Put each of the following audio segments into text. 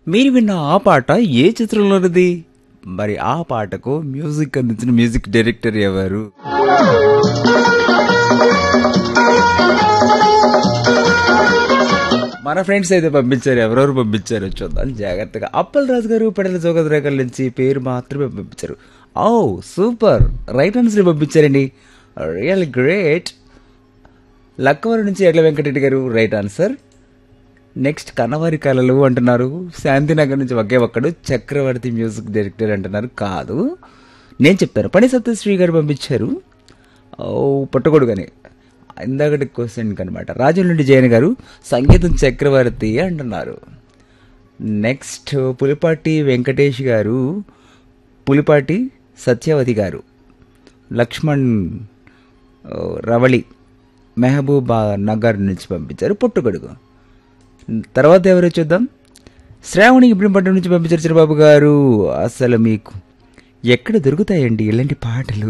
మీరు విన్న ఆ పాట ఏ చిత్రంలోనిది మరి ఆ పాటకు మ్యూజిక్ అందించిన మ్యూజిక్ డైరెక్టర్ ఎవరు మన ఫ్రెండ్స్ అయితే పంపించారు ఎవరెవరు పంపించారు చూద్దాం జాగ్రత్తగా అప్పల్ రాజు గారు పెడల జోగద్రేఖల నుంచి పేరు మాత్రమే పంపించారు ఓ సూపర్ రైట్ ఆన్సర్ పంపించారండి రియల్ గ్రేట్ లక్కవరం నుంచి ఎడ్ల వెంకటరెడ్డి గారు రైట్ ఆన్సర్ నెక్స్ట్ కనవారి కళలు అంటున్నారు శాంతినగర్ నుంచి ఒకే ఒక్కడు చక్రవర్తి మ్యూజిక్ డైరెక్టర్ అంటున్నారు కాదు నేను చెప్తాను పని సత్యశ్రీ గారు పంపించారు ఓ పట్టుకొడుగని ఇందాకటి క్వశ్చన్ అనమాట రాజుల నుండి జయన్ గారు సంగీతం చక్రవర్తి అంటున్నారు నెక్స్ట్ పులిపాటి వెంకటేష్ గారు పులిపాటి సత్యవతి గారు లక్ష్మణ్ ఓ, రవళి మెహబూబా నగర్ నుంచి పంపించారు పుట్టుగడుగు తర్వాత ఎవరో చూద్దాం శ్రావణి ఇబ్రహంపట్నం నుంచి పంపించారు చిరబాబు గారు అసలు మీకు ఎక్కడ దొరుకుతాయండి ఇలాంటి పాటలు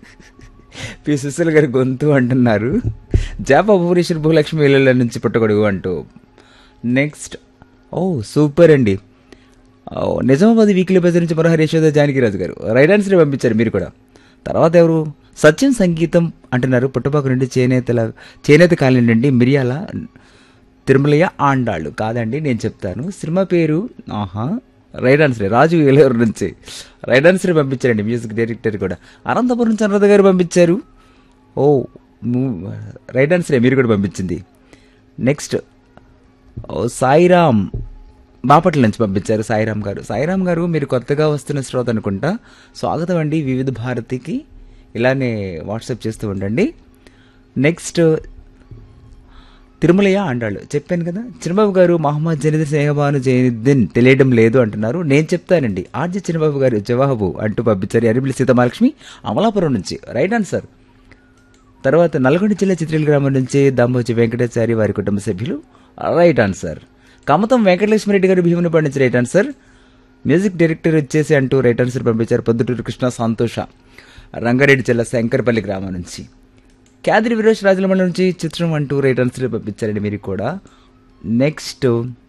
పి సుశీల్ గారి గొంతు అంటున్నారు జాపా భువనేశ్వర్ భూలక్ష్మి ఇళ్ళ నుంచి పుట్టగొడుగు అంటూ నెక్స్ట్ ఓ సూపర్ అండి ఓ, నిజామాబాద్ వీక్లీ బజార్ నుంచి మనోహర్ యశోద జానకిరాజు గారు రైట్ ఆన్సర్ పంపించారు మీరు కూడా తర్వాత ఎవరు సత్యం సంగీతం అంటున్నారు పుట్టపాకు నుండి చేనేతల చేనేత కాలనీ నుండి మిరియాల తిరుమలయ్య ఆండాళ్ళు కాదండి నేను చెప్తాను సినిమా పేరు ఆహా రైట్ ఆన్సర్ రాజు ఏలూరు నుంచి రైట్ ఆన్సర్ పంపించారండి మ్యూజిక్ డైరెక్టర్ కూడా అనంతపురం చంద్రద గారు పంపించారు ఓ ము- రైట్ ఆన్సరే మీరు కూడా పంపించింది నెక్స్ట్ ఓ సాయిరామ్ బాపట్ల నుంచి పంపించారు సాయిరామ్ గారు సాయిరామ్ గారు మీరు కొత్తగా వస్తున్న శ్రోత అనుకుంటా స్వాగతం అండి వివిధ భారతికి ఇలానే వాట్సాప్ చేస్తూ ఉండండి నెక్స్ట్ తిరుమలయ్య అంటాడు చెప్పాను కదా చిన్నబాబు గారు మహమ్మద్ జనిద్ స్నేహబాను జైనుద్దీన్ తెలియడం లేదు అంటున్నారు నేను చెప్తానండి ఆర్జి చిన్నబాబు గారు జవాబు అంటూ పంపించారు అరిబిలి సీతమహాలక్ష్మి అమలాపురం నుంచి రైట్ ఆన్సర్ తర్వాత నల్గొండ జిల్లా చిత్రీల గ్రామం నుంచి దామోజి వెంకటాచారి వారి కుటుంబ సభ్యులు రైట్ ఆన్సర్ కమతం వెంకటలక్ష్మిరెడ్డి గారు భీముని పండించి రైట్ ఆన్సర్ మ్యూజిక్ డైరెక్టర్ వచ్చేసి అంటూ రైట్ ఆన్సర్ పంపించారు పొద్దుటూరు కృష్ణ సంతోష రంగారెడ్డి జిల్లా శంకర్పల్లి గ్రామం నుంచి క్యాదిరి విరోష్ రాజుల మండలం నుంచి చిత్రం అంటూ రైట్ ఆన్సర్ పంపించారండి మీరు కూడా నెక్స్ట్